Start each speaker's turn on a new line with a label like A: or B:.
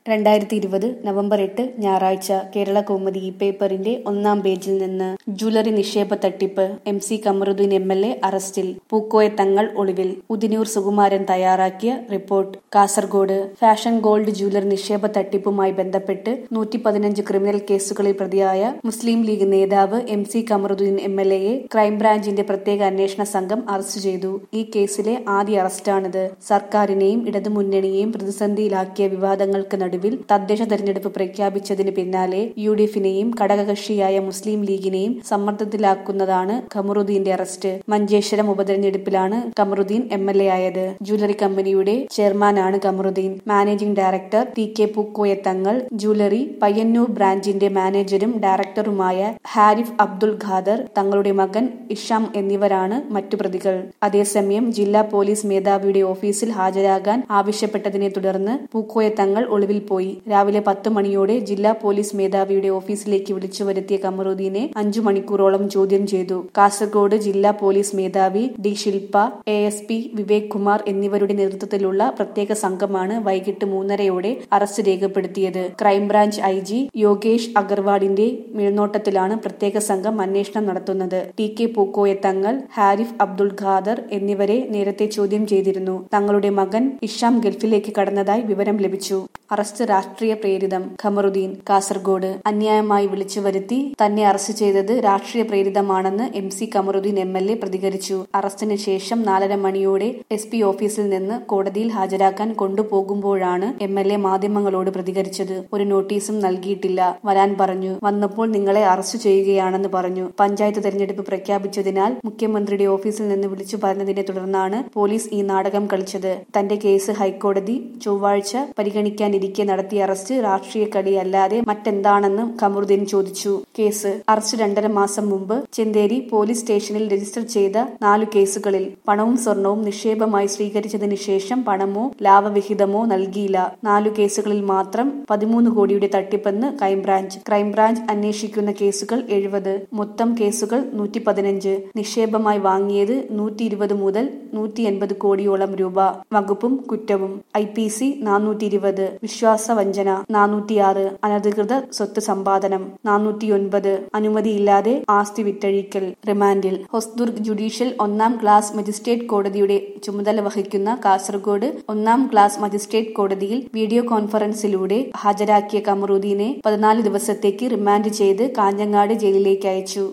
A: രണ്ടായിരത്തി ഇരുപത് നവംബർ എട്ട് ഞായറാഴ്ച കേരള കൗമുദി ഈ പേപ്പറിന്റെ ഒന്നാം പേജിൽ നിന്ന് ജ്വല്ലറി നിക്ഷേപ തട്ടിപ്പ് M C Kamaruddin M L A അറസ്റ്റിൽ പൂക്കോയ തങ്ങൾ ഒളിവിൽ ഉദിനൂർ സുകുമാരൻ തയ്യാറാക്കിയ report Kasaragod fashion gold jewellery നിക്ഷേപ തട്ടിപ്പുമായി ബന്ധപ്പെട്ട് നൂറ്റി പതിനഞ്ച് ക്രിമിനൽ കേസുകളിൽ പ്രതിയായ മുസ്ലിം ലീഗ് നേതാവ് M C Kamaruddin M L എയെ ക്രൈംബ്രാഞ്ചിന്റെ പ്രത്യേക അന്വേഷണ സംഘം അറസ്റ്റ് ചെയ്തു ഈ കേസിലെ ആദ്യ അറസ്റ്റാണിത് സർക്കാരിനെയും ഇടതുമുന്നണിയെയും പ്രതിസന്ധിയിലാക്കിയ വിവാദങ്ങൾക്ക് നടുവിൽ തദ്ദേശ തെരഞ്ഞെടുപ്പ് പ്രഖ്യാപിച്ചതിന് പിന്നാലെ യു ഡി എഫിനെയും ഘടകകക്ഷിയായ മുസ്ലിം ലീഗിനെയും സമ്മർദ്ദത്തിലാക്കുന്നതാണ് കമറുദ്ദീന്റെ അറസ്റ്റ് മഞ്ചേശ്വരം ഉപതെരഞ്ഞെടുപ്പിലാണ് കമറുദ്ദീൻ എം എൽ എ ആയത് ജ്വല്ലറി കമ്പനിയുടെ ചെയർമാനാണ് Kamaruddin managing director T K Pookoya Thangal jewellery Payyanur ബ്രാഞ്ചിന്റെ മാനേജരും ഡയറക്ടറുമായ ഹാരിഫ് അബ്ദുൾ ഖാദർ തങ്ങളുടെ മകൻ ഇഷാം എന്നിവരാണ് മറ്റു പ്രതികൾ അതേസമയം ജില്ലാ പോലീസ് മേധാവിയുടെ ഓഫീസിൽ ഹാജരാകാൻ ആവശ്യപ്പെട്ടതിനെ തുടർന്ന് പൂക്കോയ തങ്ങൾ ഒളിവിൽ പോയി രാവിലെ പത്ത് മണിയോടെ ജില്ലാ പോലീസ് മേധാവിയുടെ ഓഫീസിലേക്ക് വിളിച്ചു വരുത്തിയ കമറുദ്ദീനെ അഞ്ചു മണിക്കൂറോളം ചോദ്യം ചെയ്തു കാസർഗോഡ് ജില്ലാ പോലീസ് മേധാവി D Shilpa A S P Vivek Kumar എന്നിവരുടെ നേതൃത്വത്തിലുള്ള പ്രത്യേക സംഘമാണ് വൈകിട്ട് മൂന്നരയോടെ അറസ്റ്റ് രേഖപ്പെടുത്തിയത് ക്രൈംബ്രാഞ്ച് ഐ ജി യോഗേഷ് അഗർവാളിന്റെ മേൽനോട്ടത്തിലാണ് പ്രത്യേക സംഘം അന്വേഷണം നടത്തുന്നത് ടി കെ പൂക്കോയ തങ്ങൾ ഹാരിഫ് അബ്ദുൾ ഖാദർ എന്നിവരെ നേരത്തെ ചോദ്യം ചെയ്തിരുന്നു തങ്ങളുടെ മകൻ ഇഷാം ഗൾഫിലേക്ക് കടന്നതായി വിവരം ലഭിച്ചു അറസ്റ്റ് രാഷ്ട്രീയ പ്രേരിതം ഖമറുദ്ദീൻ കാസർഗോഡ് അന്യായമായി വിളിച്ചു വരുത്തി തന്നെ അറസ്റ്റ് ചെയ്തത് രാഷ്ട്രീയ പ്രേരിതമാണെന്ന് M C Kamaruddin M L A പ്രതികരിച്ചു അറസ്റ്റിന് ശേഷം നാലര മണിയോടെ എസ് പി ഓഫീസിൽ നിന്ന് കോടതിയിൽ ഹാജരാക്കാൻ കൊണ്ടുപോകുമ്പോഴാണ് എം എൽ എ മാധ്യമങ്ങളോട് പ്രതികരിച്ചത് ഒരു നോട്ടീസും നൽകിയിട്ടില്ല വരാൻ പറഞ്ഞു വന്നപ്പോൾ നിങ്ങളെ അറസ്റ്റ് ചെയ്യുകയാണെന്ന് പറഞ്ഞു പഞ്ചായത്ത് തെരഞ്ഞെടുപ്പ് പ്രഖ്യാപിച്ചതിനാൽ മുഖ്യമന്ത്രിയുടെ ഓഫീസിൽ നിന്ന് വിളിച്ചു പറഞ്ഞതിനെ തുടർന്നാണ് പോലീസ് ഈ നാടകം കളിച്ചത് തന്റെ കേസ് ഹൈക്കോടതി ചൊവ്വാഴ്ച പരിഗണിക്കാനിരിക്കെ നടത്തിയ അറസ്റ്റ് രാഷ്ട്രീയ കളിയല്ലാതെ മറ്റെന്താണെന്ന് കമറുദ്ദീൻ ചോദിച്ചു കേസ് അറസ്റ്റ് രണ്ടര മാസം മുമ്പ് ചെന്തേരി പോലീസ് സ്റ്റേഷനിൽ രജിസ്റ്റർ ചെയ്ത നാലു കേസുകളിൽ പണവും സ്വർണവും നിക്ഷേപമായി സ്വീകരിച്ചതിന് ശേഷം പണമോ ലാഭവിഹിതമോ നൽകിയില്ല നാലു കേസുകളിൽ മാത്രം പതിമൂന്ന് കോടിയുടെ തട്ടിപ്പെന്ന് ക്രൈംബ്രാഞ്ച് ക്രൈംബ്രാഞ്ച് അന്വേഷിക്കുന്ന കേസുകൾ എഴുപത് മൊത്തം കേസുകൾ നൂറ്റി പതിനഞ്ച് നിക്ഷേപമായി വാങ്ങിയത് നൂറ്റി ഇരുപത് മുതൽ നൂറ്റി എൺപത് കോടിയോളം രൂപ വകുപ്പും കുറ്റവും ഐ പി സി നാനൂറ്റി ഇരുപത് വിശ്വാസവഞ്ചന നാനൂറ്റിയാറ് അനധികൃത സ്വത്ത് സമ്പാദനം നാനൂറ്റിയൊൻപത് അനുമതിയില്ലാതെ ആസ്തി വിറ്റഴിക്കൽ റിമാൻഡിൽ ഹൊസ്ദുർഗ് ജുഡീഷ്യൽ ഒന്നാം ക്ലാസ് മജിസ്ട്രേറ്റ് കോടതിയുടെ ചുമതല വഹിക്കുന്ന കാസർഗോഡ് ഒന്നാം ക്ലാസ് മജിസ്ട്രേറ്റ് കോടതിയിൽ വീഡിയോ കോൺഫറൻസിലൂടെ ഹാജരാക്കിയ കമറുദ്ദീനെ പതിനാല് ദിവസത്തേക്ക് റിമാൻഡ് ചെയ്ത് കാഞ്ഞങ്ങാട് ജയിലിലേക്ക് അയച്ചു